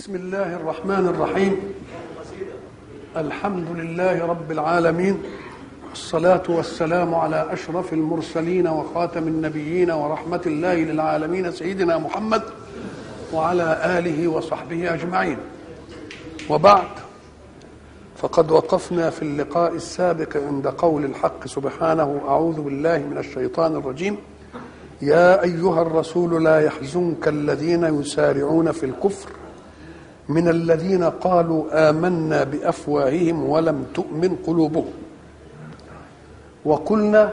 بسم الله الرحمن الرحيم الحمد لله رب العالمين الصلاة والسلام على أشرف المرسلين وخاتم النبيين ورحمة الله للعالمين سيدنا محمد وعلى آله وصحبه أجمعين وبعد فقد وقفنا في اللقاء السابق عند قول الحق سبحانه أعوذ بالله من الشيطان الرجيم يا أيها الرسول لا يحزنك الذين يسارعون في الكفر من الذين قالوا آمنا بأفواههم ولم تؤمن قلوبهم وقلنا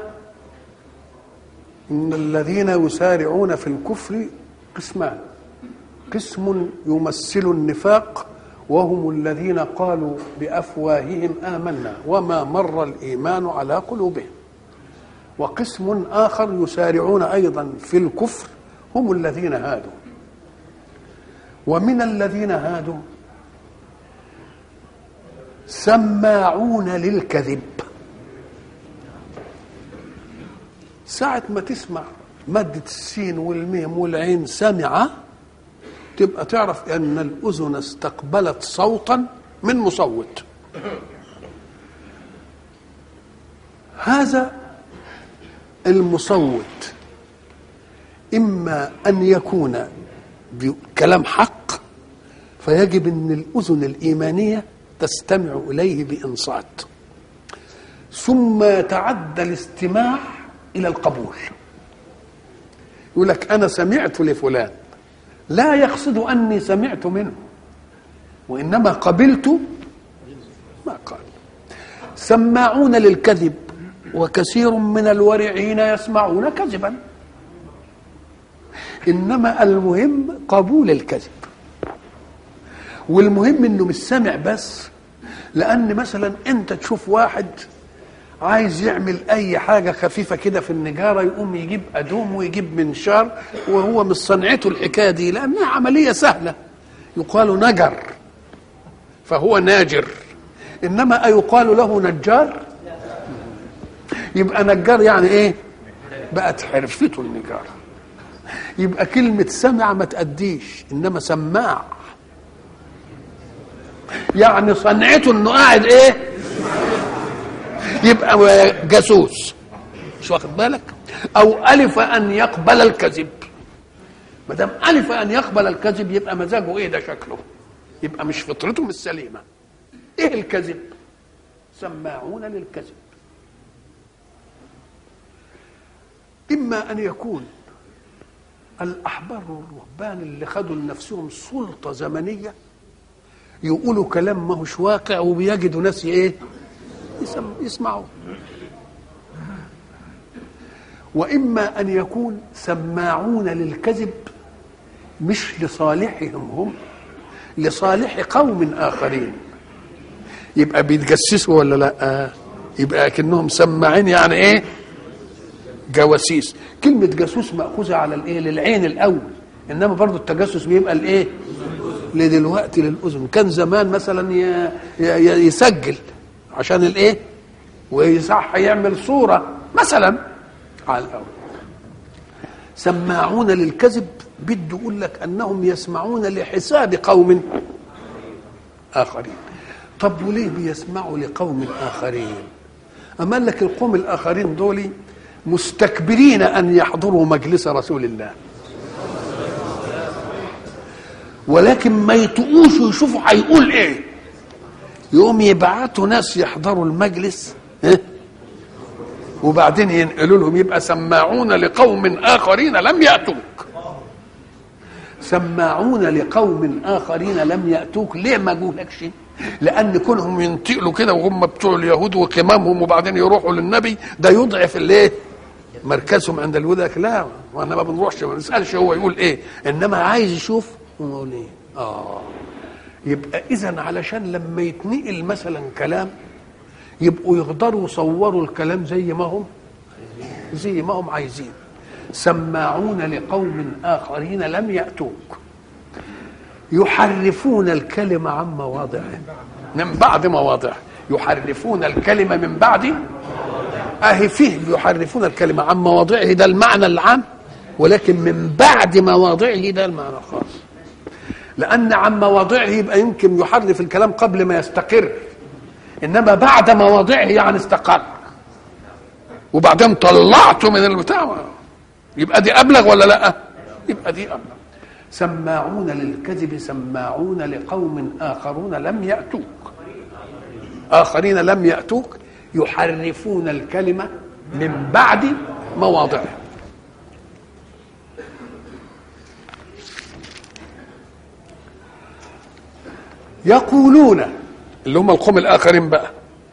إن الذين يسارعون في الكفر قسمان قسم يمثل النفاق وهم الذين قالوا بافواههم امنا وما مر الايمان على قلوبهم وقسم اخر يسارعون ايضا في الكفر هم الذين هادوا ومن الذين هادوا سماعون للكذب ساعة ما تسمع مادة السين والميم والعين سمع تبقى تعرف ان الاذن استقبلت صوتا من مصوت هذا المصوت اما ان يكون بكلام حق فيجب ان الاذن الايمانيه تستمع اليه بانصات ثم يتعدى الاستماع الى القبول يقول لك انا سمعت لفلان لا يقصد اني سمعت منه وانما قبلت ما قال سماعون للكذب وكثير من الورعين يسمعون كذبا انما المهم قبول الكذب والمهم انه مش سامع بس لان مثلا انت تشوف واحد عايز يعمل اي حاجه خفيفه كده في النجاره يقوم يجيب ادوم ويجيب منشار وهو مش صنعته الحكايه دي لانها عمليه سهله يقال نجر فهو ناجر انما ايقال له نجار يبقى نجار يعني ايه بقت حرفته النجاره يبقى كلمه سمع ما تأديش انما سماع يعني صنعته انه قاعد ايه يبقى جاسوس مش واخد بالك او الف ان يقبل الكذب ما دام الف ان يقبل الكذب يبقى مزاجه ايه ده شكله يبقى مش فطرته مش سليمه ايه الكذب سماعون للكذب اما ان يكون الاحبار والرهبان اللي خدوا لنفسهم سلطه زمنيه يقولوا كلام ما هوش واقع وبيجدوا ناس ايه يسمعوا واما ان يكون سماعون للكذب مش لصالحهم هم لصالح قوم اخرين يبقى بيتجسسوا ولا لا يبقى كانهم سماعين يعني ايه جواسيس كلمه جاسوس ماخوذه على الايه للعين الاول انما برضو التجسس بيبقى الايه لدلوقتي للاذن كان زمان مثلا يسجل عشان الايه ويصح يعمل صورة مثلا على الأول سماعون للكذب بده يقول لك أنهم يسمعون لحساب قوم آخرين طب وليه بيسمعوا لقوم آخرين أما لك القوم الآخرين دول مستكبرين أن يحضروا مجلس رسول الله ولكن ما يطقوش ويشوفوا هيقول ايه يقوم يبعتوا ناس يحضروا المجلس اه؟ وبعدين ينقلوا لهم يبقى سماعون لقوم اخرين لم ياتوك سماعون لقوم اخرين لم ياتوك ليه ما جولكش لان كونهم ينتقلوا كده وهم بتوع اليهود وقمامهم وبعدين يروحوا للنبي ده يضعف الايه مركزهم عند اليهود لا وانا ما بنروحش ما نسالش هو يقول ايه انما عايز يشوف يقول ايه اه يبقى اذا علشان لما يتنقل مثلا كلام يبقوا يقدروا يصوروا الكلام زي ما هم زي ما هم عايزين سماعون لقوم اخرين لم ياتوك يحرفون الكلمه عن مواضعه من بعد مواضعه يحرفون الكلمه من بعد اهي فيه يحرفون الكلمه عن مواضعه ده المعنى العام ولكن من بعد مواضعه ده المعنى الخاص لان عن مواضعه يبقى يمكن يحرف الكلام قبل ما يستقر انما بعد مواضعه يعني استقر وبعدين طلعته من البتاع يبقى دي ابلغ ولا لا يبقى دي ابلغ سماعون للكذب سماعون لقوم اخرون لم ياتوك اخرين لم ياتوك يحرفون الكلمه من بعد مواضعه يقولون اللي هم القوم الاخرين بقى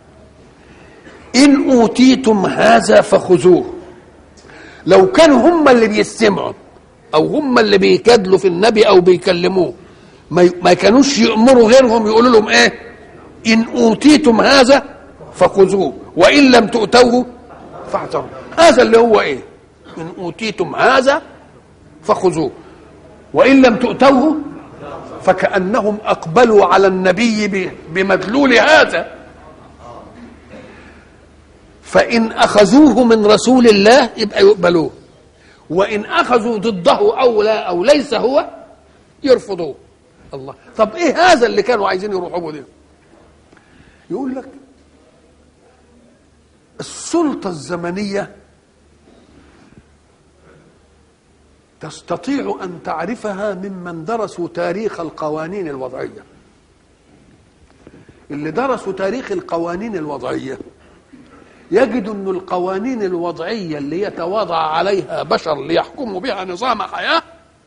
ان اوتيتم هذا فخذوه لو كانوا هم اللي بيستمعوا او هم اللي بيكادلوا في النبي او بيكلموه ما ما كانوش يامروا غيرهم يقولوا لهم ايه ان اوتيتم هذا فخذوه وان لم تؤتوه فاعتروا هذا اللي هو ايه ان اوتيتم هذا فخذوه وان لم تؤتوه فكانهم اقبلوا على النبي بمدلول هذا فان اخذوه من رسول الله يبقى يقبلوه وان اخذوا ضده او لا او ليس هو يرفضوه الله طب ايه هذا اللي كانوا عايزين يروحوا به ده يقول لك السلطه الزمنيه تستطيع ان تعرفها ممن درسوا تاريخ القوانين الوضعيه اللي درسوا تاريخ القوانين الوضعيه يجد أن القوانين الوضعية اللي يتواضع عليها بشر ليحكموا بها نظام حياة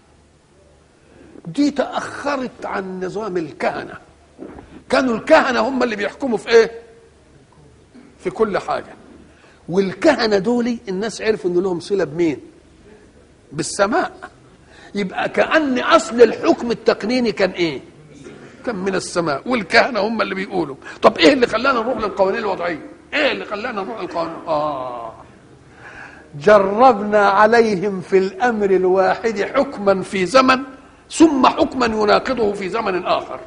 دي تأخرت عن نظام الكهنة كانوا الكهنة هم اللي بيحكموا في ايه في كل حاجة والكهنة دول الناس عرفوا ان لهم صلة بمين بالسماء يبقى كأن أصل الحكم التقنيني كان ايه كان من السماء والكهنة هم اللي بيقولوا طب ايه اللي خلانا نروح للقوانين الوضعية ايه اللي خلانا نروح القانون اه جربنا عليهم في الامر الواحد حكما في زمن ثم حكما يناقضه في زمن اخر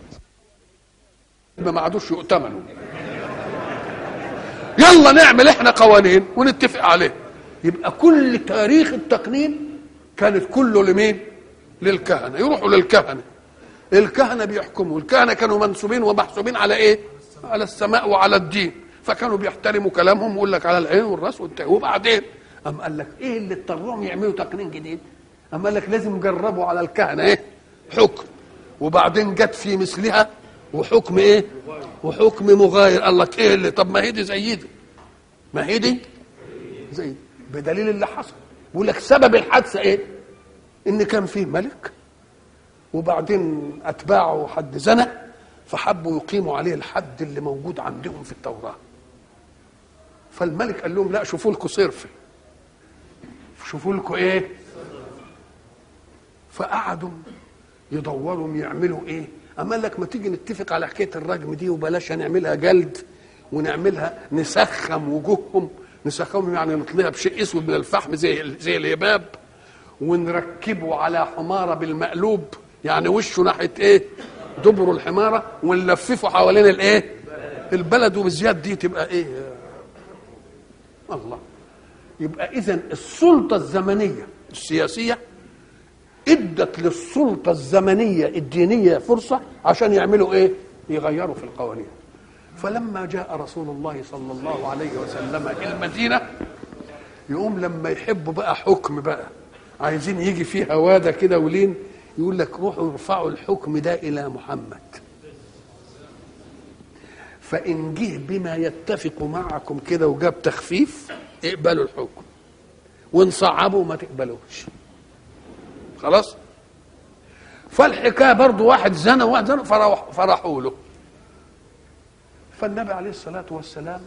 ما عادوش يؤتمنوا يلا نعمل احنا قوانين ونتفق عليه يبقى كل تاريخ التقنين كانت كله لمين للكهنه يروحوا للكهنه الكهنه بيحكموا الكهنه كانوا منسوبين ومحسوبين على ايه على السماء وعلى الدين فكانوا بيحترموا كلامهم ويقول لك على العين والراس والتاء وبعدين أم قال لك ايه اللي اضطرهم يعملوا تقنين جديد أم قال لك لازم نجربوا على الكهنه ايه حكم وبعدين جت في مثلها وحكم ايه وحكم مغاير قال لك ايه اللي طب ما هي دي زي دي ما هي دي زي دي. بدليل اللي حصل يقول لك سبب الحادثه ايه ان كان فيه ملك وبعدين اتباعه حد زنى فحبوا يقيموا عليه الحد اللي موجود عندهم في التوراه فالملك قال لهم لا شوفوا لكم صرف شوفوا لكم ايه فقعدوا يدوروا يعملوا ايه اما لك ما تيجي نتفق على حكايه الرجم دي وبلاش نعملها جلد ونعملها نسخم وجوههم نسخمهم يعني نطليها بشيء اسود من الفحم زي زي اليباب ونركبه على حماره بالمقلوب يعني وشه ناحيه ايه دبر الحماره ونلففه حوالين الايه البلد وبالزياد دي تبقى ايه الله يبقى اذا السلطه الزمنيه السياسيه ادت للسلطه الزمنيه الدينيه فرصه عشان يعملوا ايه يغيروا في القوانين فلما جاء رسول الله صلى الله عليه وسلم الى المدينه يقوم لما يحبوا بقى حكم بقى عايزين يجي فيه هواده كده ولين يقول لك روحوا ارفعوا الحكم ده الى محمد فان جه بما يتفق معكم كده وجاب تخفيف اقبلوا الحكم وان صعبوا ما تقبلوش خلاص فالحكايه برضو واحد زنى وواحد زنى فرح فرحوا له فالنبي عليه الصلاه والسلام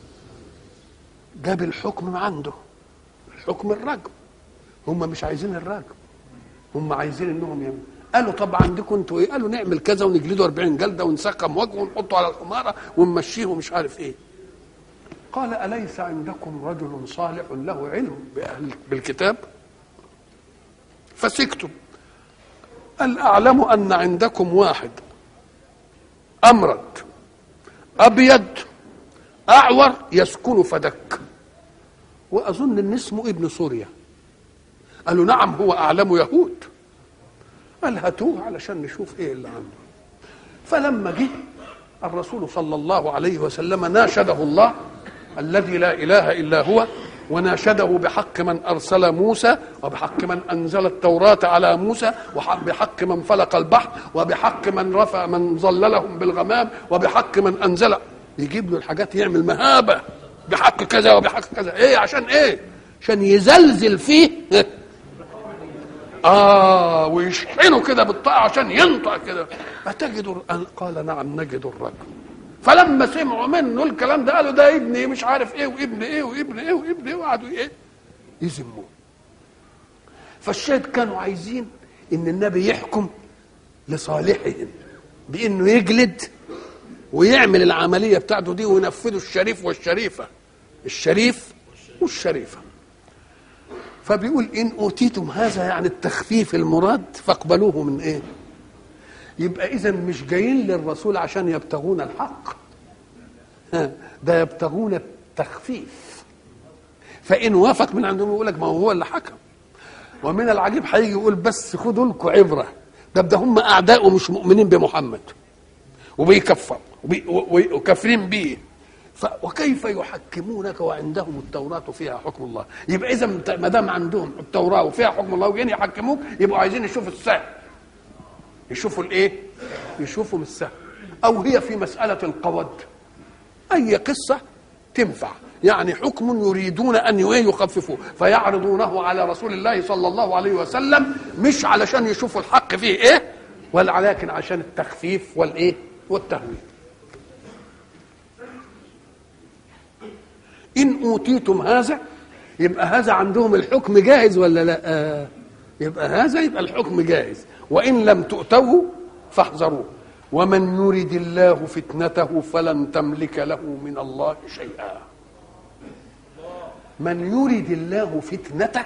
جاب الحكم عنده الحكم الرجم هم مش عايزين الرجم هم عايزين انهم يعملوا قالوا طب عندكم انتوا ايه؟ قالوا نعمل كذا ونجلده 40 جلده ونسقم وجهه ونحطه على الحماره ونمشيه ومش عارف ايه. قال اليس عندكم رجل صالح له علم بأهل بالكتاب؟ فسكتوا. قال اعلم ان عندكم واحد امرد ابيض اعور يسكن فدك واظن ان اسمه ابن سوريا قالوا نعم هو اعلم يهود قال هاتوه علشان نشوف ايه اللي عنده فلما جه الرسول صلى الله عليه وسلم ناشده الله الذي لا اله الا هو وناشده بحق من ارسل موسى وبحق من انزل التوراه على موسى وبحق من فلق البحر وبحق من رفع من ظللهم بالغمام وبحق من انزل يجيب له الحاجات يعمل مهابه بحق كذا وبحق كذا ايه عشان ايه عشان يزلزل فيه اه ويشحنه كده بالطاعه عشان ينطق كده اتجد قال نعم نجد الرجل فلما سمعوا منه الكلام ده قالوا ده ابني مش عارف ايه وابن ايه وابن ايه وابن ايه وقعدوا ايه يذموه فالشاهد كانوا عايزين ان النبي يحكم لصالحهم بانه يجلد ويعمل العمليه بتاعته دي وينفذوا الشريف والشريفه الشريف والشريفه فبيقول ان اوتيتم هذا يعني التخفيف المراد فاقبلوه من ايه يبقى اذا مش جايين للرسول عشان يبتغون الحق ده يبتغون التخفيف فان وافق من عندهم يقول لك ما هو اللي حكم ومن العجيب هيجي يقول بس خدوا لكم عبره ده ده هم اعداء ومش مؤمنين بمحمد وبيكفروا وكافرين بيه وكيف يحكمونك وعندهم التوراة فيها حكم الله يبقى إذا ما دام عندهم التوراة وفيها حكم الله وجايين يحكموك يبقوا عايزين يشوفوا السهل يشوفوا الايه يشوفوا من السهل او هي في مسألة القود اي قصة تنفع يعني حكم يريدون ان يخففوه فيعرضونه على رسول الله صلى الله عليه وسلم مش علشان يشوفوا الحق فيه ايه ولكن عشان التخفيف والايه والتهويل ان اوتيتم هذا يبقى هذا عندهم الحكم جاهز ولا لا آه يبقى هذا يبقى الحكم جاهز وان لم تؤتوه فاحذروه ومن يرد الله فتنته فلن تملك له من الله شيئا من يرد الله فتنته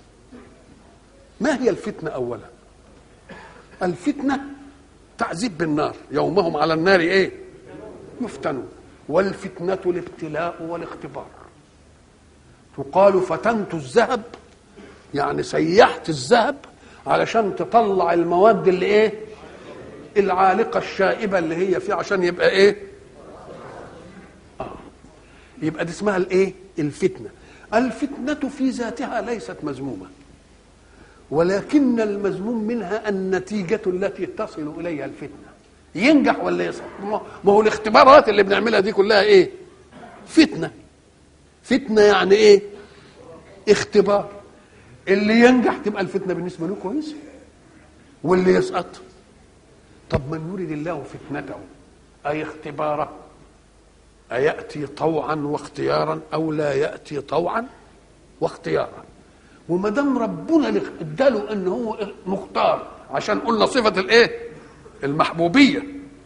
ما هي الفتنه اولا الفتنه تعذيب بالنار يومهم على النار ايه يفتنون والفتنه الابتلاء والاختبار تقال فتنت الذهب يعني سيحت الذهب علشان تطلع المواد اللي ايه العالقه الشائبه اللي هي فيه عشان يبقى ايه آه. يبقى دي اسمها الايه الفتنه الفتنه في ذاتها ليست مذمومه ولكن المذموم منها النتيجه التي تصل اليها الفتنه ينجح ولا يسقط ما هو الاختبارات اللي بنعملها دي كلها ايه فتنه فتنه يعني ايه اختبار اللي ينجح تبقى الفتنه بالنسبه له كويسه واللي يسقط طب من يريد الله فتنته اي اختباره اياتي طوعا واختيارا او لا ياتي طوعا واختيارا وما دام ربنا اداله ان هو مختار عشان قلنا صفه الايه المحبوبيه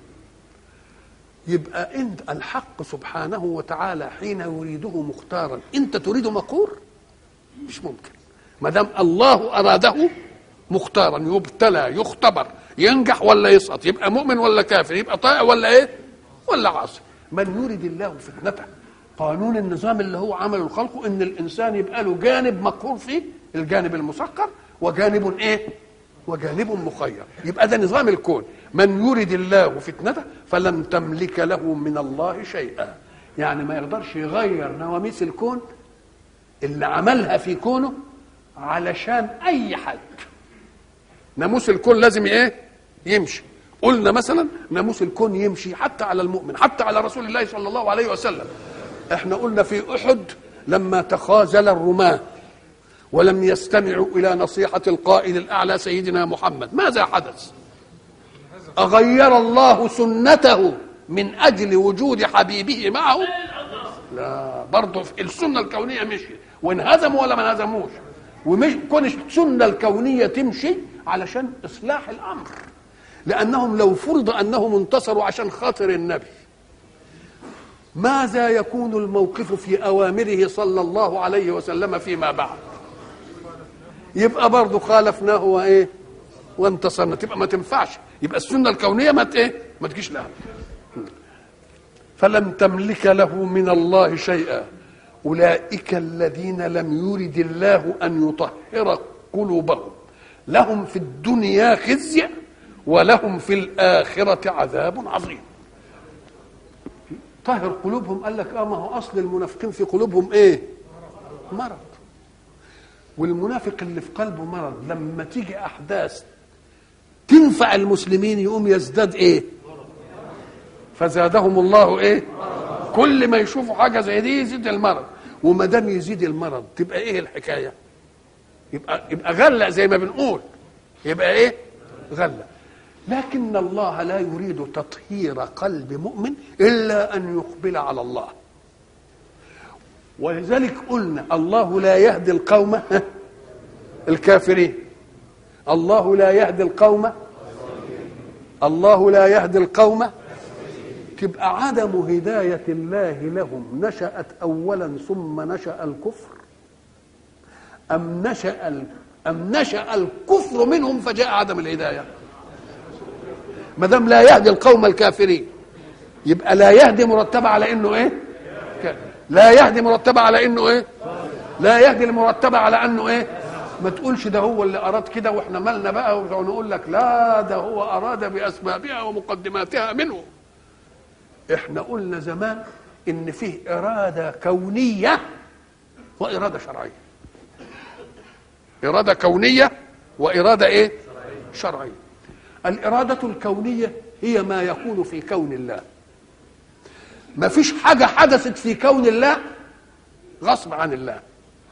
يبقى انت الحق سبحانه وتعالى حين يريده مختارا انت تريد مقور مش ممكن ما دام الله اراده مختارا يبتلى يختبر ينجح ولا يسقط يبقى مؤمن ولا كافر يبقى طائع ولا ايه ولا عاصي من يريد الله فتنته قانون النظام اللي هو عمله الخلق ان الانسان يبقى له جانب مقهور فيه الجانب المسكر وجانب ايه وجانب مخير يبقى ده نظام الكون من يريد الله فتنته فلن تملك له من الله شيئا يعني ما يقدرش يغير نواميس الكون اللي عملها في كونه علشان اي حد ناموس الكون لازم ايه يمشي قلنا مثلا ناموس الكون يمشي حتى على المؤمن حتى على رسول الله صلى الله عليه وسلم احنا قلنا في احد لما تخاذل الرماه ولم يستمعوا الى نصيحه القائد الاعلى سيدنا محمد ماذا حدث اغير الله سنته من اجل وجود حبيبه معه لا برضه السنه الكونيه مشي وانهزموا ولا ما انهزموش ومش كون السنه الكونيه تمشي علشان اصلاح الامر لانهم لو فرض انهم انتصروا عشان خاطر النبي ماذا يكون الموقف في اوامره صلى الله عليه وسلم فيما بعد يبقى برضه خالفناه وايه وانتصرنا تبقى ما تنفعش يبقى السنه الكونيه ما ايه ما تجيش لها فلم تملك له من الله شيئا اولئك الذين لم يرد الله ان يطهر قلوبهم لهم في الدنيا خزي ولهم في الآخرة عذاب عظيم طهر قلوبهم قال لك اه ما هو اصل المنافقين في قلوبهم ايه مرض والمنافق اللي في قلبه مرض لما تيجي احداث تنفع المسلمين يقوم يزداد ايه فزادهم الله ايه كل ما يشوفوا حاجه زي دي يزيد المرض وما دام يزيد المرض تبقى ايه الحكايه يبقى يبقى غله زي ما بنقول يبقى ايه غله لكن الله لا يريد تطهير قلب مؤمن الا ان يقبل على الله ولذلك قلنا الله لا يهدي القوم الكافرين الله لا يهدي القوم الله لا يهدي القوم تبقى عدم هداية الله لهم نشأت أولا ثم نشأ الكفر أم نشأ أم نشأ الكفر منهم فجاء عدم الهداية ما دام لا يهدي القوم الكافرين يبقى لا يهدي مرتبة على انه ايه لا يهدي مرتبة على انه ايه لا يهدي المرتبة على انه ايه ما تقولش ده هو اللي اراد كده واحنا مالنا بقى ونقول لك لا ده هو اراد باسبابها ومقدماتها منه احنا قلنا زمان ان فيه اراده كونيه واراده شرعيه اراده كونيه واراده ايه شرعيه الاراده الكونيه هي ما يكون في كون الله ما فيش حاجه حدثت في كون الله غصب عن الله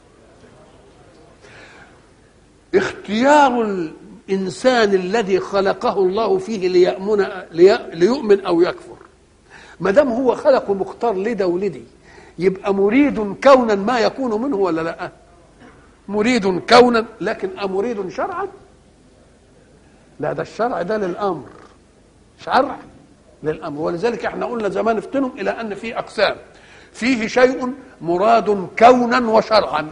اختيار الانسان الذي خلقه الله فيه ليأمن ليؤمن او يكفر ما دام هو خلقه مختار لده ولدي يبقى مريد كونا ما يكون منه ولا لا مريد كونا لكن أمريد شرعا لا ده الشرع ده للامر شرع للامر ولذلك احنا قلنا زمان افتنوا الى ان في اقسام فيه شيء مراد كونا وشرعا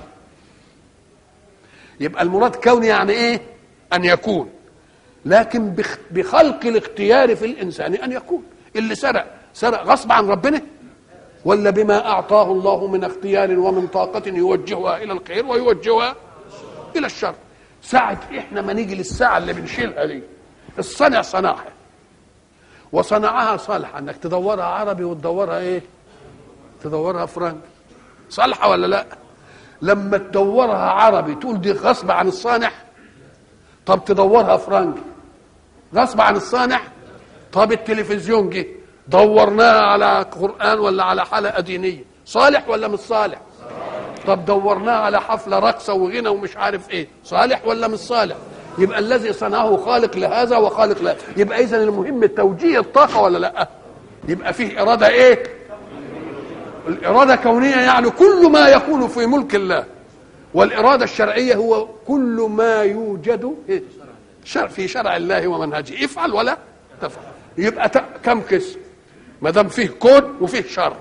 يبقى المراد كوني يعني ايه ان يكون لكن بخلق الاختيار في الانسان ان يكون اللي سرق سرق غصب عن ربنا ولا بما اعطاه الله من اختيار ومن طاقه يوجهها الى الخير ويوجهها الى الشر ساعة احنا ما نيجي للساعة اللي بنشيلها دي الصنع صنعها وصنعها صالحة انك تدورها عربي وتدورها ايه تدورها فرنك صالحة ولا لا لما تدورها عربي تقول دي غصب عن الصانع طب تدورها فرنك غصب عن الصانع طب التلفزيون جه دورناها على قرآن ولا على حلقة دينية صالح ولا مش صالح طب دورناه على حفلة رقصة وغنى ومش عارف ايه صالح ولا مش صالح يبقى الذي صنعه خالق لهذا وخالق لهذا يبقى اذا المهم توجيه الطاقة ولا لا يبقى فيه إرادة ايه الإرادة كونية يعني كل ما يكون في ملك الله والإرادة الشرعية هو كل ما يوجد إيه؟ شرع في شرع الله ومنهجه افعل ولا تفعل يبقى كم قسم ما دام فيه كون وفيه شرع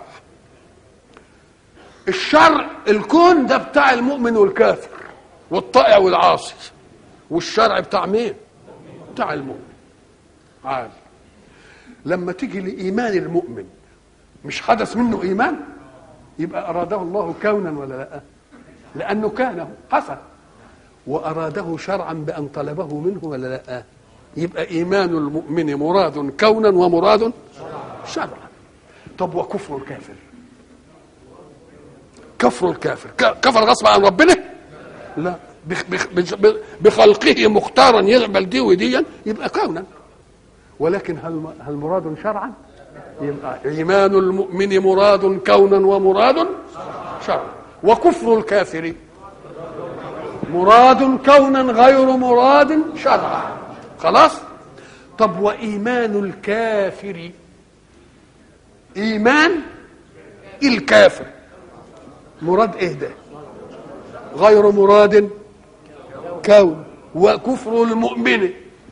الشرع الكون ده بتاع المؤمن والكافر والطائع والعاصي والشرع بتاع مين بتاع المؤمن عالي لما تيجي لإيمان المؤمن مش حدث منه إيمان يبقى أراده الله كونا ولا لا لأنه كان حصل وأراده شرعا بأن طلبه منه ولا لا يبقى إيمان المؤمن مراد كونا ومراد شرعا طب وكفر الكافر كفر الكافر كفر غصب عن ربنا لا بخلقه مختارا يقبل دي وديا يبقى كونا ولكن هل هل مراد شرعا؟ يبقى ايمان المؤمن مراد كونا ومراد شرعا وكفر الكافر مراد كونا غير مراد شرعا خلاص طب وايمان الكافر ايمان الكافر مراد ايه ده غير مراد كون وكفر المؤمن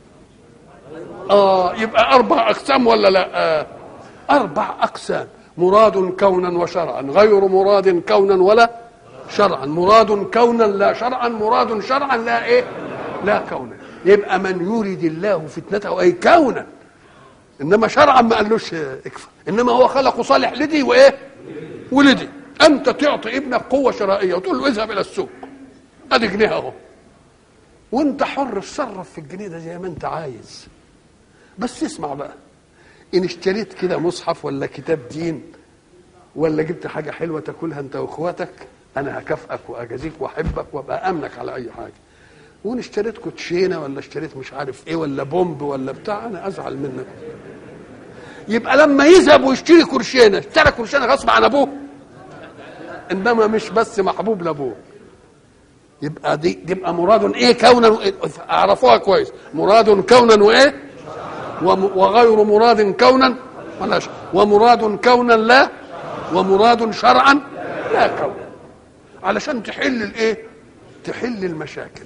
اه يبقى اربع اقسام ولا لا آه اربع اقسام مراد كونا وشرعا غير مراد كونا ولا شرعا مراد كونا لا شرعا مراد شرعا لا ايه لا كونا يبقى من يريد الله فتنته اي كونا انما شرعا ما قالوش اكفر انما هو خلقه صالح لدي وايه ولدي انت تعطي ابنك قوه شرائيه وتقول له اذهب الى السوق ادي جنيه اهو وانت حر تصرف في الجنيه ده زي ما انت عايز بس اسمع بقى ان اشتريت كده مصحف ولا كتاب دين ولا جبت حاجه حلوه تاكلها انت واخواتك انا هكافئك واجازيك واحبك وابقى امنك على اي حاجه وان اشتريت كوتشينه ولا اشتريت مش عارف ايه ولا بومب ولا بتاع انا ازعل منك يبقى لما يذهب ويشتري كرشينه اشترى كرشينه غصب عن ابوه انما مش بس محبوب لابوه يبقى دي تبقى مراد ايه كونا وإيه؟ اعرفوها كويس مراد كونا وايه وم- وغير مراد كونا ولا شرعا ومراد كونا لا ومراد شرعا لا كونا علشان تحل الايه تحل المشاكل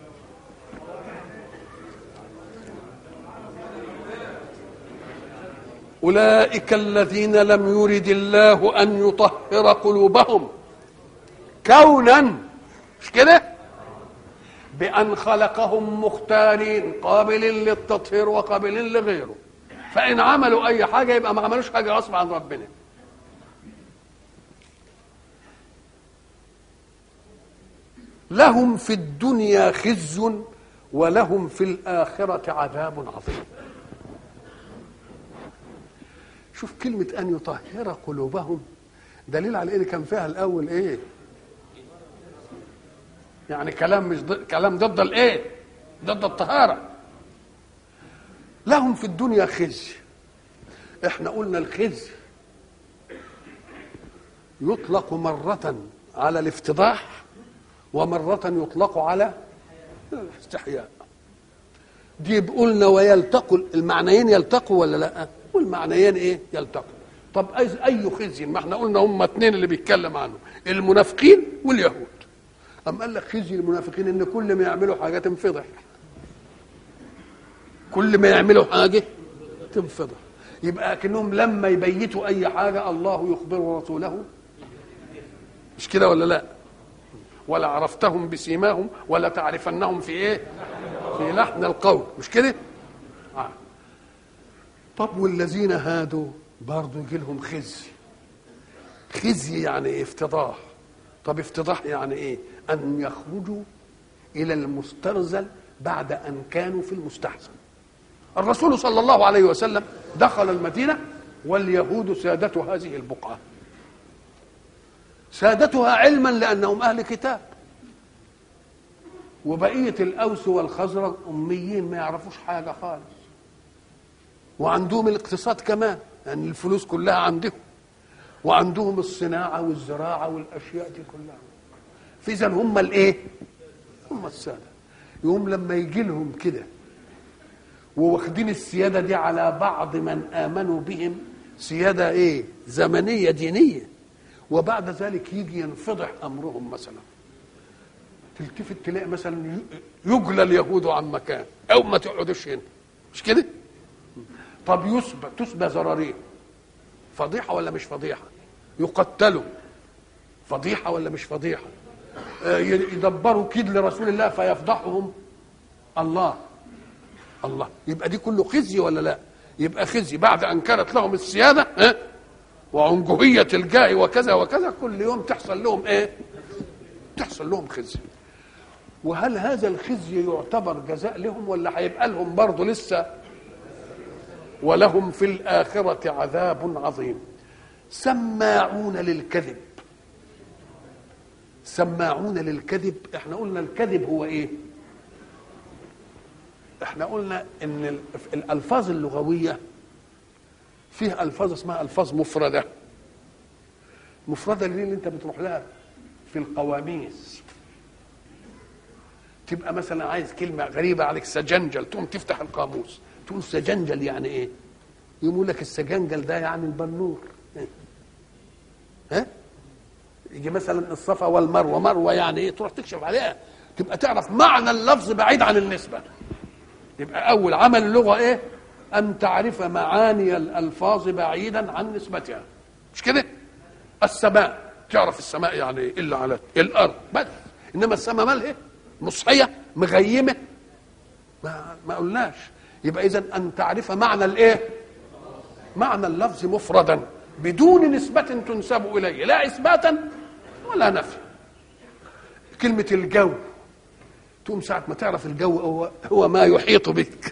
اولئك الذين لم يرد الله ان يطهر قلوبهم كونا مش كده بان خلقهم مختارين قابلين للتطهير وقابلين لغيره فان عملوا اي حاجه يبقى ما عملوش حاجه غصب عن ربنا لهم في الدنيا خزي ولهم في الاخره عذاب عظيم شوف كلمة أن يطهر قلوبهم دليل على إيه كان فيها الأول إيه؟ يعني كلام مش ضد كلام ضد الإيه؟ ضد الطهارة لهم في الدنيا خزي إحنا قلنا الخزي يطلق مرة على الافتضاح ومرة يطلق على الاستحياء دي قلنا ويلتقوا المعنيين يلتقوا ولا لا والمعنيين ايه يلتقوا طب أي- اي خزي ما احنا قلنا هم اتنين اللي بيتكلم عنه المنافقين واليهود أم قال لك خزي المنافقين ان كل ما يعملوا حاجه تنفضح كل ما يعملوا حاجه تنفضح يبقى كأنهم لما يبيتوا اي حاجه الله يخبر رسوله مش كده ولا لا ولا عرفتهم بسيماهم ولا تعرفنهم في ايه في لحن القول مش كده آه. طب والذين هادوا برضه يجي لهم خزي خزي يعني إيه؟ افتضاح طب افتضاح يعني ايه ان يخرجوا الى المسترزل بعد ان كانوا في المستحسن الرسول صلى الله عليه وسلم دخل المدينه واليهود سادة هذه البقعه سادتها علما لانهم اهل كتاب وبقيه الاوس والخزرج اميين ما يعرفوش حاجه خالص وعندهم الاقتصاد كمان يعني الفلوس كلها عندهم وعندهم الصناعه والزراعه والاشياء دي كلها فاذا هم الايه هم الساده يقوم لما يجي لهم كده وواخدين السياده دي على بعض من امنوا بهم سياده ايه زمنيه دينيه وبعد ذلك يجي ينفضح امرهم مثلا تلتفت تلاقي مثلا ي- يجلى اليهود عن مكان او ما تقعدوش هنا مش كده طب يسبى تسبى زرارير فضيحه ولا مش فضيحه يقتلوا فضيحه ولا مش فضيحه آه، ي- يدبروا كيد لرسول الله فيفضحهم الله الله يبقى دي كله خزي ولا لا يبقى خزي بعد ان كانت لهم السياده ها وعنجهيه الجاه وكذا وكذا كل يوم تحصل لهم ايه تحصل لهم خزي وهل هذا الخزي يعتبر جزاء لهم ولا هيبقى لهم برضه لسه ولهم في الآخرة عذاب عظيم سماعون للكذب سماعون للكذب احنا قلنا الكذب هو ايه احنا قلنا ان ال- الالفاظ اللغويه فيه الفاظ اسمها الفاظ مفرده مفرده دي اللي انت بتروح لها في القواميس تبقى مثلا عايز كلمه غريبه عليك سجنجل تقوم تفتح القاموس تقول سجنجل يعني ايه يقول لك السجنجل ده يعني البنور ها يجي مثلا الصفا والمروه مروه يعني ايه تروح تكشف عليها تبقى تعرف معنى اللفظ بعيد عن النسبه يبقى اول عمل اللغه ايه ان تعرف معاني الالفاظ بعيدا عن نسبتها مش كده السماء تعرف السماء يعني ايه الا على الارض بس انما السماء مالها مصحيه مغيمه ما ما قلناش يبقى اذا ان تعرف معنى الايه معنى اللفظ مفردا بدون نسبة تنسب إليه لا إثباتا ولا نفي كلمة الجو تقوم ساعة ما تعرف الجو هو هو ما يحيط بك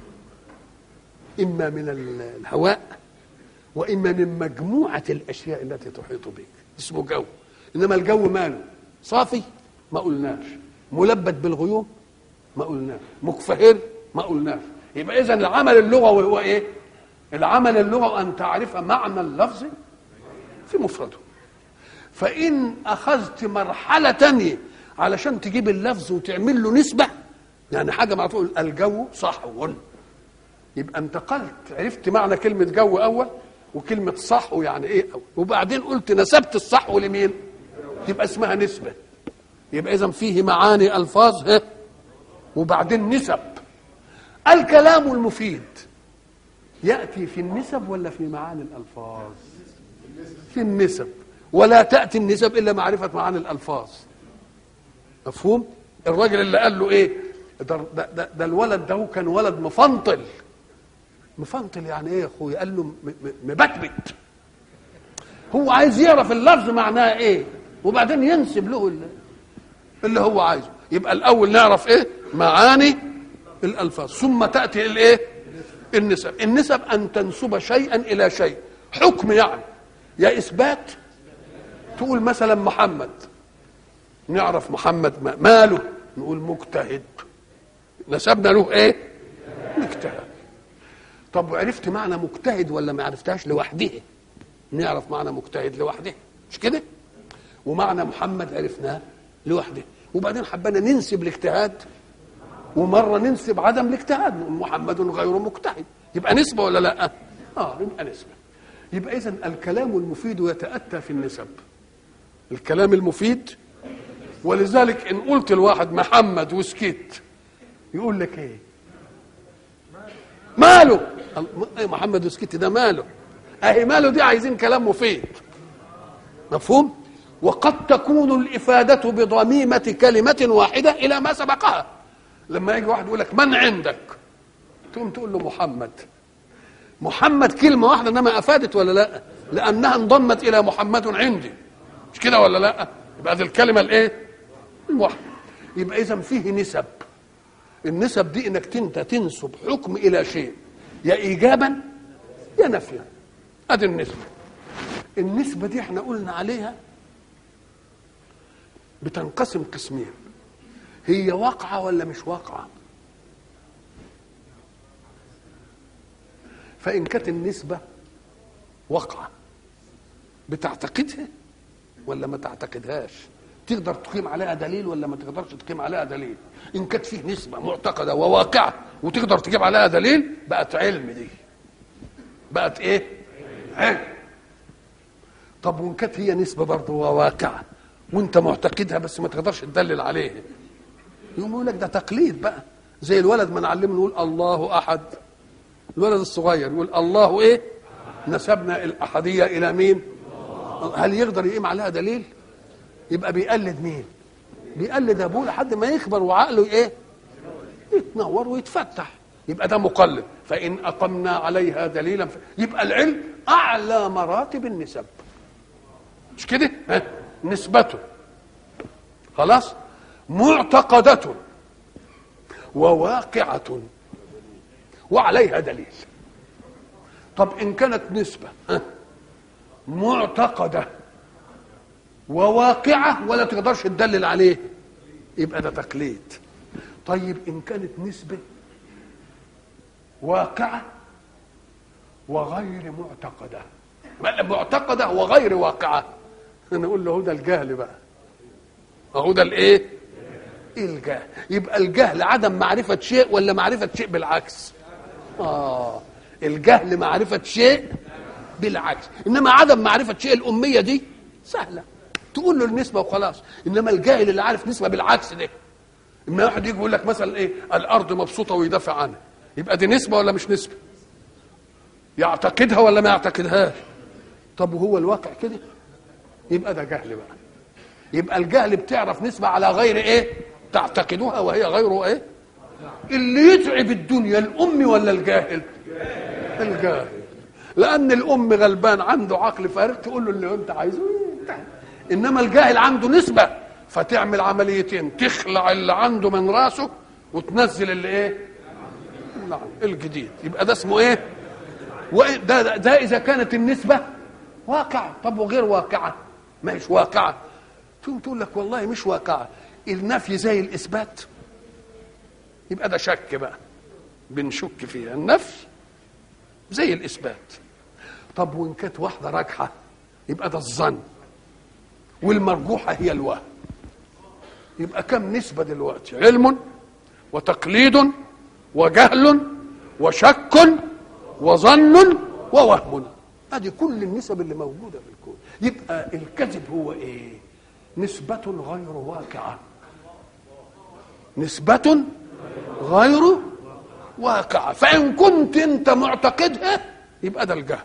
إما من الهواء وإما من مجموعة الأشياء التي تحيط بك اسمه جو إنما الجو ماله صافي ما قلناش ملبد بالغيوم ما قلناش مكفهر ما قلناش يبقى إذا العمل اللغوي هو إيه؟ العمل اللغوي أن تعرف معنى اللفظ في مفرده فإن أخذت مرحلة تانية علشان تجيب اللفظ وتعمل له نسبة يعني حاجة معطول الجو صحو يبقى انتقلت عرفت معنى كلمة جو أول وكلمة صحو يعني إيه أول وبعدين قلت نسبت الصحو لمين يبقى اسمها نسبة يبقى إذا فيه معاني ألفاظ ها وبعدين نسب الكلام المفيد يأتي في النسب ولا في معاني الألفاظ في النسب ولا تأتي النسب إلا معرفة معاني الألفاظ مفهوم الراجل اللي قال له ايه ده, ده, ده, ده الولد ده كان ولد مفنطل مفنطل يعني ايه يا اخويا قال له م- م- مبتبت هو عايز يعرف اللفظ معناه ايه وبعدين ينسب له اللي, اللي هو عايزه يبقى الاول نعرف ايه معاني الالفاظ ثم تاتي الايه النسب النسب ان تنسب شيئا الى شيء حكم يعني يا اثبات تقول مثلا محمد نعرف محمد ما- ماله نقول مجتهد نسبنا له ايه مجتهد طب وعرفت معنى مجتهد ولا ما عرفتهاش لوحده نعرف معنى مجتهد لوحده مش كده ومعنى محمد عرفناه لوحده وبعدين حبينا ننسب الاجتهاد ومره ننسب عدم الاجتهاد نقول محمد غير مجتهد يبقى نسبه ولا لا اه يبقى نسبه يبقى اذا الكلام المفيد يتاتى في النسب الكلام المفيد ولذلك ان قلت الواحد محمد وسكت يقول لك ايه ماله ال- إيه محمد وسكت ده ماله اهي ماله دي عايزين كلام مفيد مفهوم وقد تكون الافاده بضميمه كلمه واحده الى ما سبقها لما يجي واحد يقول لك من عندك تقوم تقول له محمد محمد كلمه واحده انما افادت ولا لا لانها انضمت الى محمد عندي مش كده ولا لا يبقى دي الكلمه الايه الواحده يبقى اذا فيه نسب النسب دي انك انت تنسب حكم الى شيء يا ايجابا يا نفيا ادي النسبه النسبه دي احنا قلنا عليها بتنقسم قسمين هي واقعه ولا مش واقعه فان كانت النسبه واقعه بتعتقدها ولا ما تعتقدهاش تقدر تقيم عليها دليل ولا ما تقدرش تقيم عليها دليل ان كانت فيه نسبه معتقده وواقعه وتقدر تجيب عليها دليل بقت علم دي بقت ايه علم طب وان كانت هي نسبه برضه وواقعه وانت معتقدها بس ما تقدرش تدلل عليها يقوم يقول لك ده تقليد بقى زي الولد ما نعلمه نقول الله احد الولد الصغير يقول الله ايه نسبنا الاحديه الى مين هل يقدر يقيم عليها دليل يبقى بيقلد مين بيقلد ابوه لحد ما يكبر وعقله ايه يتنور ويتفتح يبقى ده مقلد فان اقمنا عليها دليلا ف... يبقى العلم اعلى مراتب النسب مش كده ها نسبته خلاص معتقدة وواقعة وعليها دليل طب إن كانت نسبة ها معتقدة وواقعة ولا تقدرش تدلل عليه يبقى ده تقليد طيب إن كانت نسبة واقعة وغير معتقدة بل معتقدة وغير واقعة نقول له هو ده الجهل بقى اهو ده الايه الجهل يبقى الجهل عدم معرفة شيء ولا معرفة شيء بالعكس اه الجهل معرفة شيء بالعكس انما عدم معرفة شيء الأمية دي سهلة تقول له النسبة وخلاص انما الجاهل اللي عارف نسبة بالعكس ده اما واحد يجي يقول لك مثلا ايه الارض مبسوطة ويدافع عنها يبقى دي نسبة ولا مش نسبة يعتقدها ولا ما يعتقدهاش طب وهو الواقع كده يبقى ده جهل بقى يبقى الجهل بتعرف نسبة على غير ايه تعتقدها وهي غير ايه اللي يتعب الدنيا الأم ولا الجاهل الجاهل لأن الأم غلبان عنده عقل فارغ تقول له اللي أنت عايزه إيه؟ انما الجاهل عنده نسبه فتعمل عمليتين تخلع اللي عنده من راسه وتنزل اللي ايه نعم الجديد يبقى ده اسمه ايه وإيه ده, ده, ده اذا كانت النسبه واقعه طب وغير واقعه ما هيش واقعه تقوم تقول لك والله مش واقعه النفي زي الاثبات يبقى ده شك بقى بنشك فيها النفي زي الاثبات طب وان كانت واحده راجحه يبقى ده الظن والمرجوحه هي الوهم يبقى كم نسبه دلوقتي علم وتقليد وجهل وشك وظن ووهم ادي كل النسب اللي موجوده في الكون يبقى الكذب هو ايه نسبه غير واقعه نسبه غير واقعه فان كنت انت معتقدها يبقى ده الجهل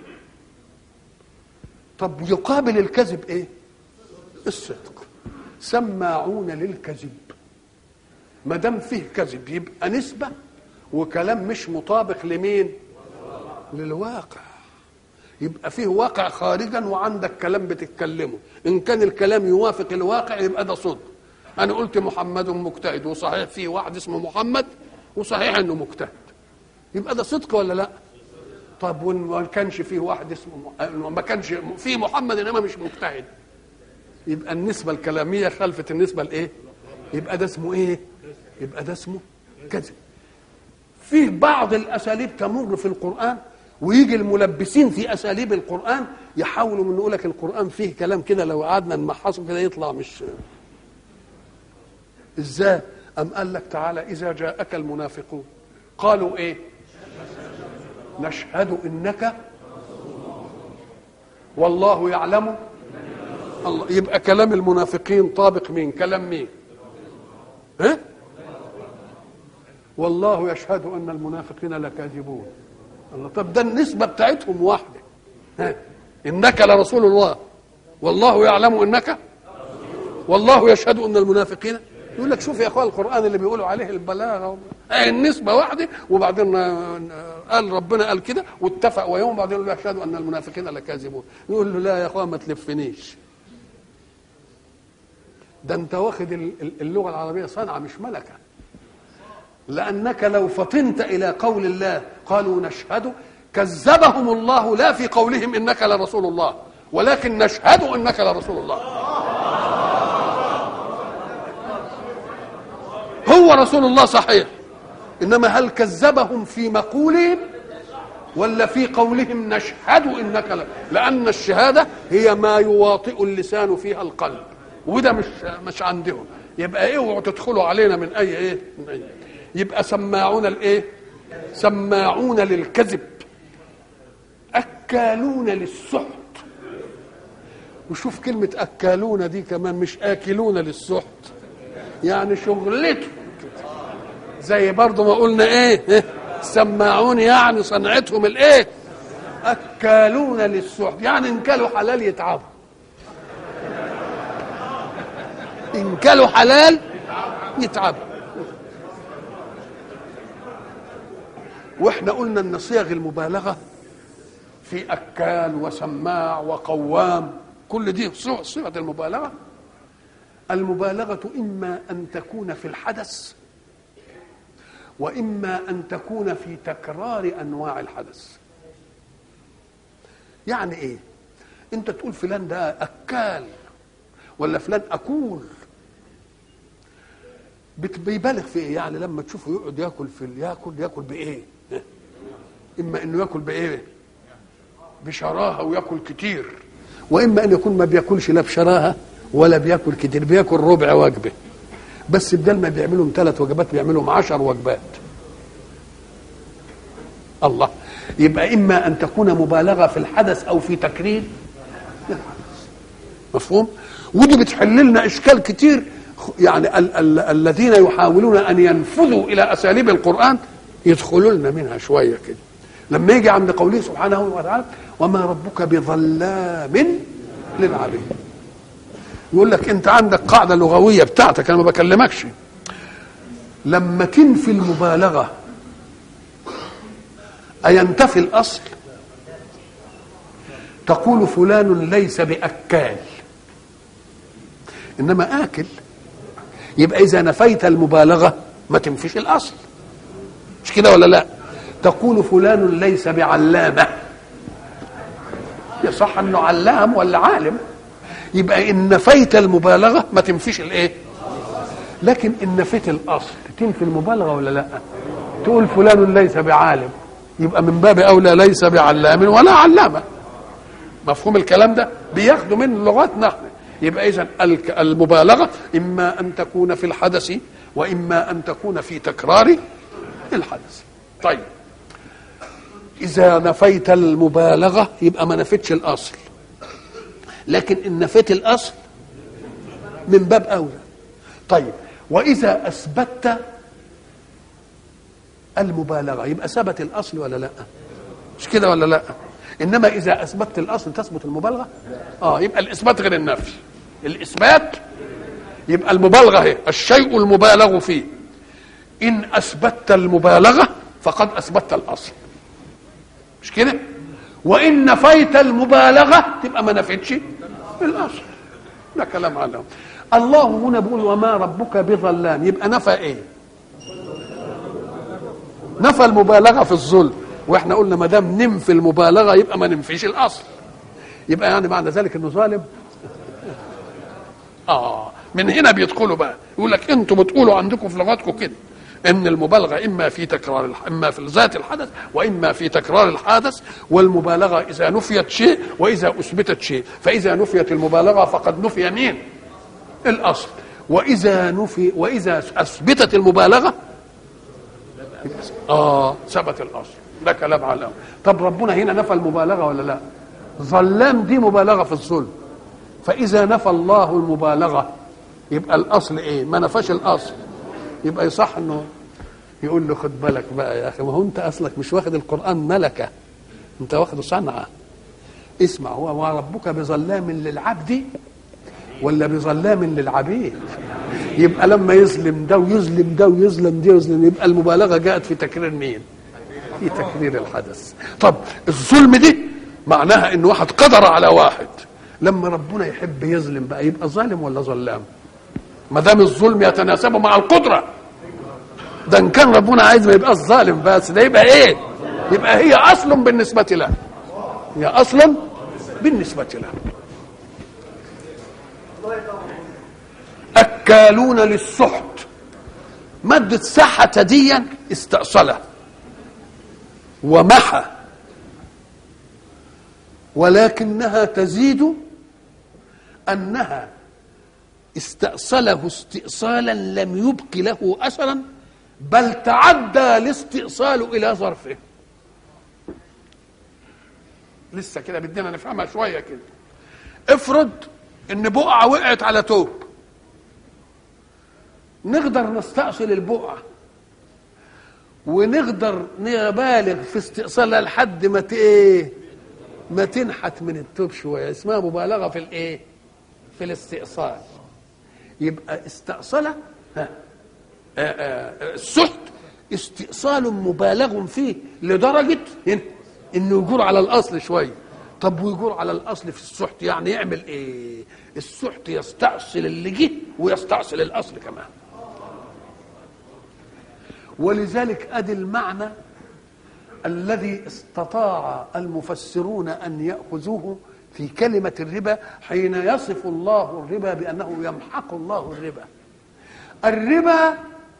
طب يقابل الكذب ايه الصدق سماعون للكذب ما دام فيه كذب يبقى نسبه وكلام مش مطابق لمين للواقع يبقى فيه واقع خارجا وعندك كلام بتتكلمه ان كان الكلام يوافق الواقع يبقى ده صدق انا قلت محمد مجتهد وصحيح فيه واحد اسمه محمد وصحيح انه مجتهد يبقى ده صدق ولا لا طب وما كانش فيه واحد اسمه ما كانش فيه محمد انما مش مجتهد يبقى النسبه الكلاميه خلفت النسبه الايه يبقى ده اسمه ايه يبقى ده اسمه كذب فيه بعض الاساليب تمر في القران ويجي الملبسين في اساليب القران يحاولوا من يقول لك القران فيه كلام كده لو قعدنا نمحصه كده يطلع مش ازاي ام قال لك تعالى اذا جاءك المنافقون قالوا ايه نشهد انك والله يعلم الله يبقى كلام المنافقين طابق مين كلام مين ها والله يشهد ان المنافقين لكاذبون الله طب ده النسبه بتاعتهم واحده ها انك لرسول الله والله يعلم انك والله يشهد ان المنافقين يقول لك شوف يا اخوان القران اللي بيقولوا عليه البلاغه ايه النسبه واحده وبعدين قال ربنا قال كده واتفق ويوم بعدين يقول يشهد ان المنافقين لكاذبون يقول له لا يا اخوان ما تلفنيش ده انت واخد اللغه العربيه صنعه مش ملكه لانك لو فطنت الى قول الله قالوا نشهد كذبهم الله لا في قولهم انك لرسول الله ولكن نشهد انك لرسول الله هو رسول الله صحيح انما هل كذبهم في مقولهم ولا في قولهم نشهد انك لا لان الشهاده هي ما يواطئ اللسان فيها القلب وده مش مش عندهم يبقى اوعوا تدخلوا علينا من اي ايه من اي يبقى سماعون الايه سماعون للكذب اكالون للسحت وشوف كلمه اكالون دي كمان مش اكلون للسحت يعني شغلته زي برضه ما قلنا ايه سماعون يعني صنعتهم الايه اكالون للسحت يعني ان كلوا حلال يتعبوا ان كلوا حلال يتعبوا واحنا قلنا ان صيغ المبالغه في اكال وسماع وقوام كل دي صيغه المبالغه المبالغه اما ان تكون في الحدث واما ان تكون في تكرار انواع الحدث يعني ايه انت تقول فلان ده اكال ولا فلان اكول بيبالغ في ايه يعني لما تشوفه يقعد ياكل في ياكل ياكل بايه اما انه ياكل بايه بشراهه وياكل كتير واما ان يكون ما بياكلش لا بشراهه ولا بياكل كتير بياكل ربع وجبه بس بدل ما بيعملهم ثلاث وجبات بيعملهم عشر وجبات الله يبقى اما ان تكون مبالغه في الحدث او في تكرير مفهوم ودي بتحل لنا اشكال كتير يعني ال- ال- الذين يحاولون ان ينفذوا الى اساليب القران يدخلوا لنا منها شويه كده لما يجي عند قوله سبحانه وتعالى وما ربك بظلام للعبيد يقول لك انت عندك قاعده لغويه بتاعتك انا ما بكلمكش لما تنفي المبالغه أينتفي الأصل تقول فلان ليس بأكال انما اكل يبقى اذا نفيت المبالغه ما تنفيش الاصل مش كده ولا لا تقول فلان ليس بعلامه يصح انه علام ولا عالم يبقى ان نفيت المبالغه ما تنفيش الايه لكن ان نفيت الاصل تنفي المبالغه ولا لا تقول فلان ليس بعالم يبقى من باب اولى ليس بعلام ولا علامه مفهوم الكلام ده بياخدوا من لغتنا احنا يبقى اذا المبالغه اما ان تكون في الحدث واما ان تكون في تكرار الحدث طيب اذا نفيت المبالغه يبقى ما نفيتش الاصل لكن ان نفيت الاصل من باب اولى طيب واذا اثبتت المبالغه يبقى ثبت الاصل ولا لا مش كده ولا لا انما اذا اثبتت الاصل تثبت المبالغه اه يبقى الاثبات غير النفي الاثبات يبقى المبالغه هي الشيء المبالغ فيه ان اثبتت المبالغه فقد اثبتت الاصل مش كده وان نفيت المبالغه تبقى ما نفيتش الاصل ده كلام على الله هنا بيقول وما ربك بظلام يبقى نفى ايه نفى المبالغه في الظلم واحنا قلنا ما دام ننفي المبالغه يبقى ما ننفيش الاصل يبقى يعني معنى ذلك انه ظالم اه من هنا بيدخلوا بقى يقول لك انتوا بتقولوا عندكم في لغتكم كده ان المبالغه اما في تكرار الح... اما في ذات الحدث واما في تكرار الحدث والمبالغه اذا نفيت شيء واذا اثبتت شيء فاذا نفيت المبالغه فقد نفي مين الاصل واذا نفي واذا اثبتت المبالغه اه ثبت الاصل ده كلام على طب ربنا هنا نفى المبالغه ولا لا ظلام دي مبالغه في الظلم فاذا نفى الله المبالغه يبقى الاصل ايه ما نفاش الاصل يبقى يصح انه يقول له خد بالك بقى يا اخي ما هو انت اصلك مش واخد القران ملكه انت واخده صنعه اسمع هو ما ربك بظلام للعبد ولا بظلام للعبيد يبقى لما يظلم ده ويظلم ده ويظلم ده ويظلم يبقى المبالغه جاءت في تكرير مين في تكرير الحدث طب الظلم دي معناها ان واحد قدر على واحد لما ربنا يحب يظلم بقى يبقى ظالم ولا ظلام ما دام الظلم يتناسب مع القدره ده ان كان ربنا عايز ما يبقاش ظالم بس ده يبقى ايه يبقى هي اصل بالنسبه له هي اصل بالنسبه له اكالون للسحت مادة سحة ديا استأصله ومحى ولكنها تزيد أنها استأصله استئصالا لم يبق له أثرا بل تعدى الاستئصال إلى ظرفه لسه كده بدنا نفهمها شوية كده افرض ان بقعة وقعت على توب نقدر نستأصل البقعة ونقدر نبالغ في استئصالها لحد ما ايه ما تنحت من التوب شويه اسمها مبالغه في الايه في الاستئصال يبقى استأصل السحت استئصال مبالغ فيه لدرجه انه يجور على الاصل شويه طب ويجور على الاصل في السحت يعني يعمل ايه السحت يستأصل اللي جه ويستأصل الاصل كمان ولذلك ادي المعنى الذي استطاع المفسرون ان ياخذوه في كلمه الربا حين يصف الله الربا بانه يمحق الله الربا الربا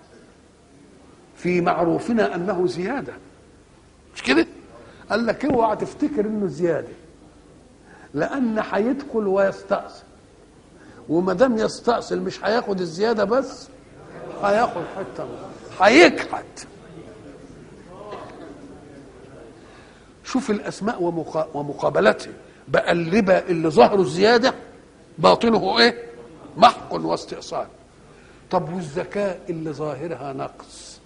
في معروفنا انه زياده مش كده قال لك اوعى تفتكر انه زياده لان هيدخل ويستأصل وما دام يستأصل مش هياخد الزياده بس هياخد حته هيكحت شوف الاسماء ومقا... ومقابلته بقى الربا اللي ظهره الزياده باطنه ايه محق واستئصال طب والزكاه اللي ظاهرها نقص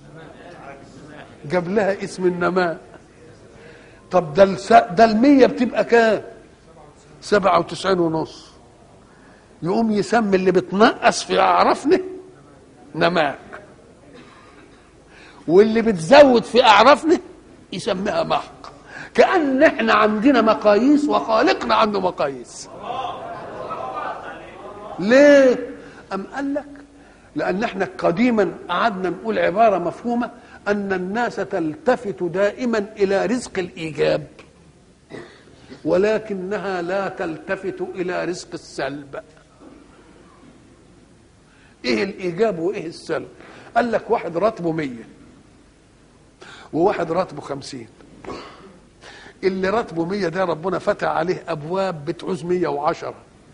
جاب لها اسم النماء طب ده الس... ده المية بتبقى كام سبعة وتسعين ونص يقوم يسمي اللي بتنقص في أعرافنا نماء واللي بتزود في أعرافنا يسميها محق كأن احنا عندنا مقاييس وخالقنا عنده مقاييس ليه ام قال لك لان احنا قديما قعدنا نقول عباره مفهومه ان الناس تلتفت دائما الى رزق الايجاب ولكنها لا تلتفت الى رزق السلب ايه الايجاب وايه السلب قال لك واحد راتبه مية وواحد راتبه خمسين اللي راتبه مية ده ربنا فتح عليه ابواب بتعوز مية وعشرة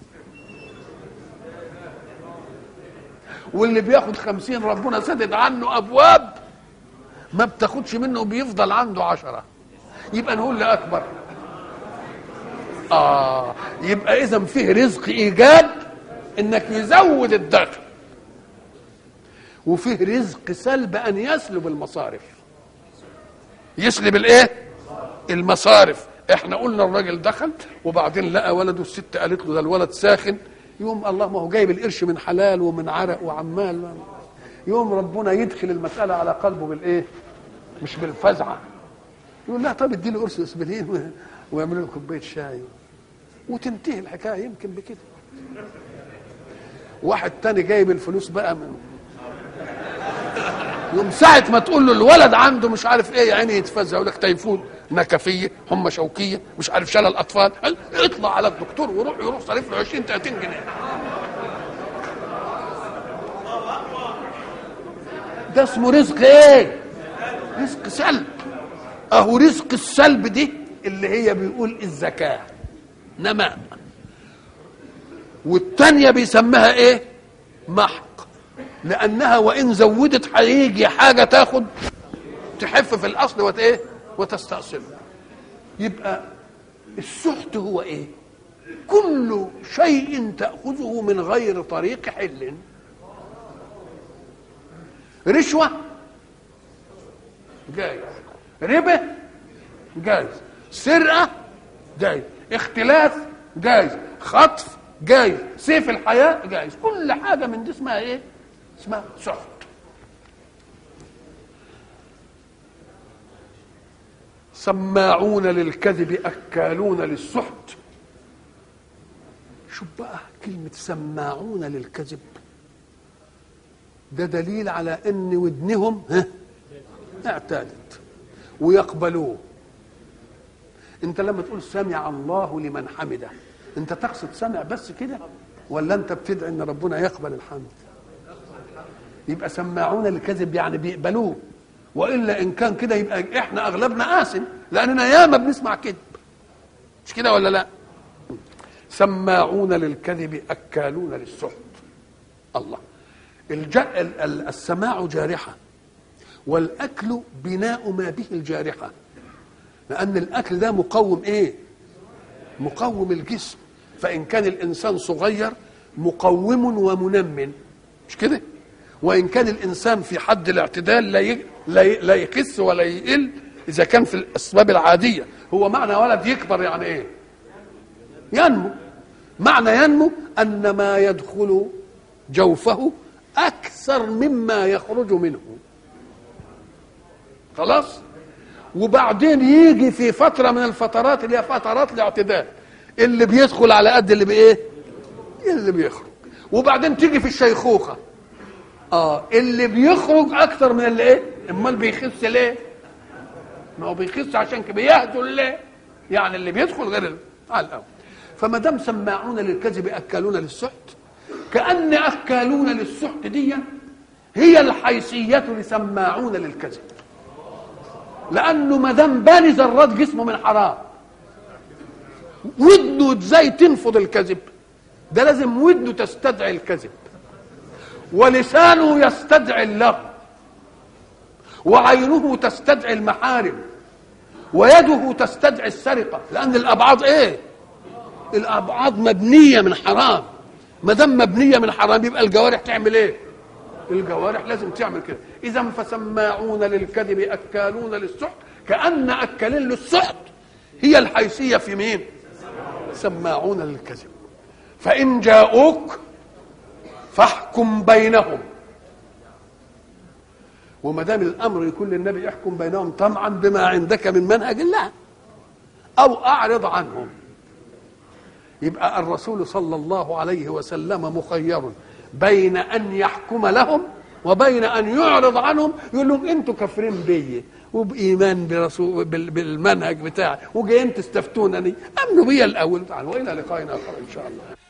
واللي بياخد خمسين ربنا سدد عنه ابواب ما بتاخدش منه وبيفضل عنده عشرة يبقى نقول لأكبر آه يبقى إذا فيه رزق إيجاب إنك يزود الدخل وفيه رزق سلب أن يسلب المصارف يسلب الإيه؟ المصارف احنا قلنا الراجل دخل وبعدين لقى ولده الست قالت له ده الولد ساخن يوم الله ما هو جايب القرش من حلال ومن عرق وعمال يوم ربنا يدخل المسألة على قلبه بالإيه؟ مش بالفزعة يقول لا طب اديله قرص اسبرين ويعملوا له كوباية شاي وتنتهي الحكاية يمكن بكده واحد تاني جايب الفلوس بقى من يوم ساعة ما تقول له الولد عنده مش عارف ايه يا عيني يتفزع يقول لك تيفون نكفية حمى شوكية مش عارف شلل الأطفال اطلع على الدكتور وروح يروح صارف له 20 30 جنيه ده اسمه رزق ايه؟ رزق سلب اهو رزق السلب دي اللي هي بيقول الزكاة نماء والتانية بيسميها ايه محق لانها وان زودت هيجي حاجة تاخد تحف في الاصل وت ايه وتستأصله يبقى السحت هو ايه كل شيء تأخذه من غير طريق حل رشوة جايز ربا جايز سرقة جايز اختلاف جايز خطف جايز سيف الحياة جايز كل حاجة من دي اسمها ايه اسمها سحت سماعون للكذب أكالون للسحت شوف بقى كلمة سماعون للكذب ده دليل على ان ودنهم ها اعتادت ويقبلوه انت لما تقول سمع الله لمن حمده انت تقصد سمع بس كده ولا انت بتدعي ان ربنا يقبل الحمد يبقى سماعون الكذب يعني بيقبلوه والا ان كان كده يبقى احنا اغلبنا آثم لاننا ياما بنسمع كذب مش كده ولا لا سماعون للكذب اكالون للسحت الله الج... السماع جارحه والاكل بناء ما به الجارحه لان الاكل ده مقوم ايه مقوم الجسم فان كان الانسان صغير مقوم ومنمن مش كده وان كان الانسان في حد الاعتدال لا ي... لا, ي... لا يخس ولا يقل اذا كان في الاسباب العاديه هو معنى ولد يكبر يعني ايه ينمو معنى ينمو ان ما يدخل جوفه اكثر مما يخرج منه خلاص وبعدين يجي في فتره من الفترات اللي هي فترات الاعتدال اللي بيدخل على قد اللي بايه اللي بيخرج وبعدين تيجي في الشيخوخه اه اللي بيخرج اكثر من اللي ايه امال بيخس ليه ما هو بيخس عشان كده بيهدل ليه يعني اللي بيدخل غير على الاول فما دام سماعون للكذب اكالون للسحت كأن أكالون للسحت دي هي الحيثية لسماعون للكذب لأنه ما دام باني ذرات جسمه من حرام ودنه ازاي تنفض الكذب ده لازم ودنه تستدعي الكذب ولسانه يستدعي اللغو وعينه تستدعي المحارم ويده تستدعي السرقة لأن الأبعاد إيه؟ الأبعاد مبنية من حرام ما دام مبنيه من حرام يبقى الجوارح تعمل ايه؟ الجوارح لازم تعمل كده اذا فسماعون للكذب اكالون للسحت كان اكلين للسحت هي الحيثيه في مين؟ سماعون للكذب فان جاءوك فاحكم بينهم وما دام الامر يكون للنبي احكم بينهم طمعا بما عندك من منهج الله او اعرض عنهم يبقى الرسول صلى الله عليه وسلم مخير بين ان يحكم لهم وبين ان يعرض عنهم يقول لهم انتوا كافرين بيا وبايمان برسول بال- بالمنهج بتاعي وجايين تستفتونني امنوا بيا الاول تعالوا والى لقائنا اخر ان شاء الله